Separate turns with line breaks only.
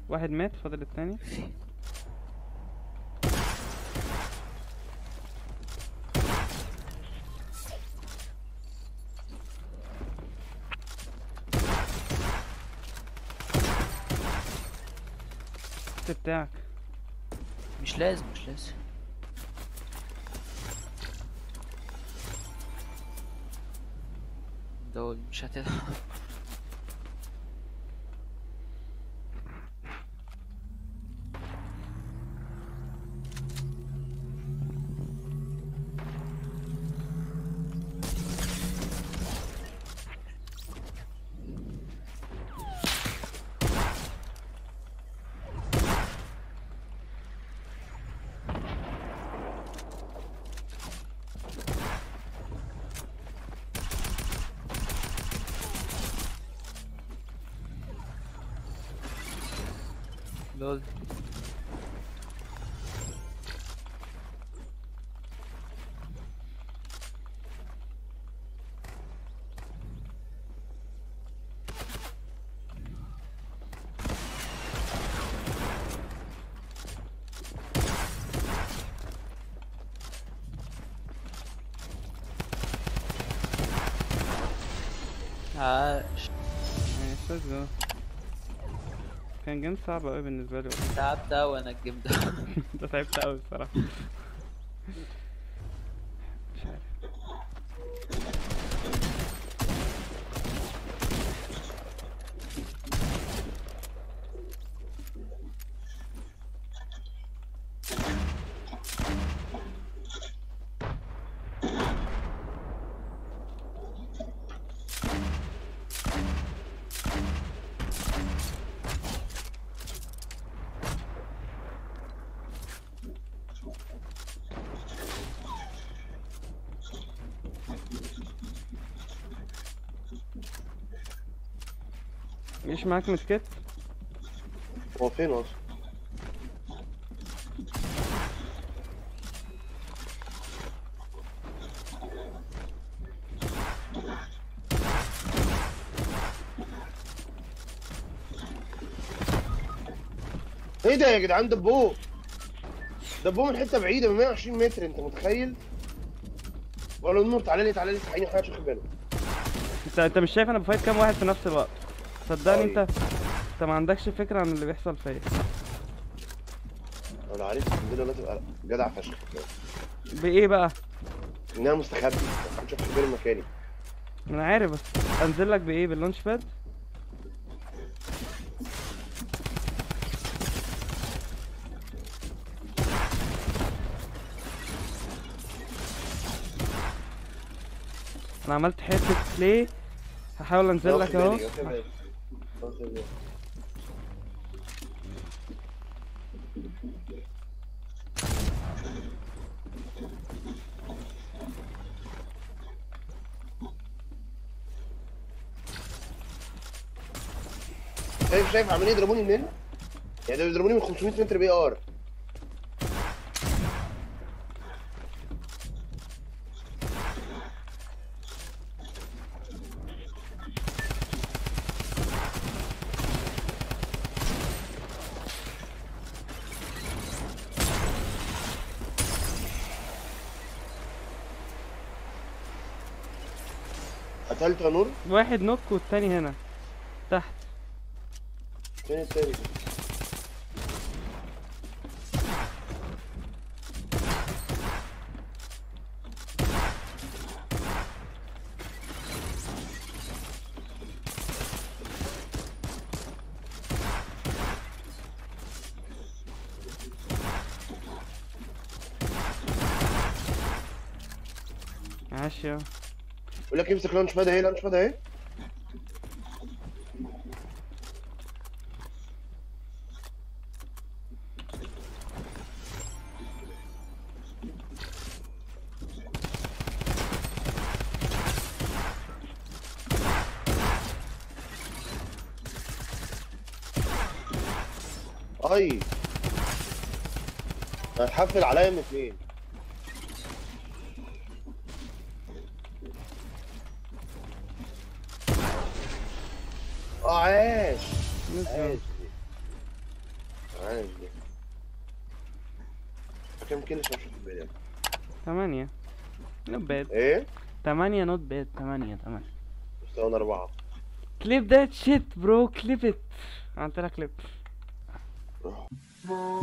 واحد مات فاضل التاني بتاعك
مش لازم مش لازم دول مش هت لول عاش
ماشي let's go كان جيم صعب اوي بالنسبة لي
تعبت اوي انا الجيم ده
انت تعبت اوي الصراحة مش عارف مش معاك مسكت
هو فين اصلا؟ ايه ده يا جدعان دبوه دبوه من حته بعيده من 120 متر انت متخيل؟ ولا النور تعالى لي تعالى لي صحيني حاجه واخد بالك
انت انت مش شايف انا بفايت كام واحد في نفس الوقت صدقني
طيب.
انت انت ما عندكش فكرة عن اللي بيحصل فيا
لو عرفت الفيديو لا تبقى جدع فشخ
بايه بقى
ان انا مستخبي ما حدش واخد باله من مكاني
انا عارف بس انزل لك بايه باللونش باد انا عملت حته بلاي هحاول انزل لك
واخد
اهو
بالي، واخد بالي. واخد بالي. شايف شايف عمالين يضربوني منين؟ يعني ده بيضربوني من 500 متر بي ار قتلت يا نور
واحد نوك والتاني هنا تحت
فين التاني
عاش يا
يقول لك امسك لانش باد اهي لانش باد اهي اي هتحفل عليا من اتنين اه عاش
let's go.
عاش عايز دي كام كيلو عشان اشوف البني آدم؟
تمانية نوت باد
ايه؟
تمانية نوت باد تمانية تمانية
مستوانا اربعة
كليب ذات شيت برو كليب ات عملت لها كليب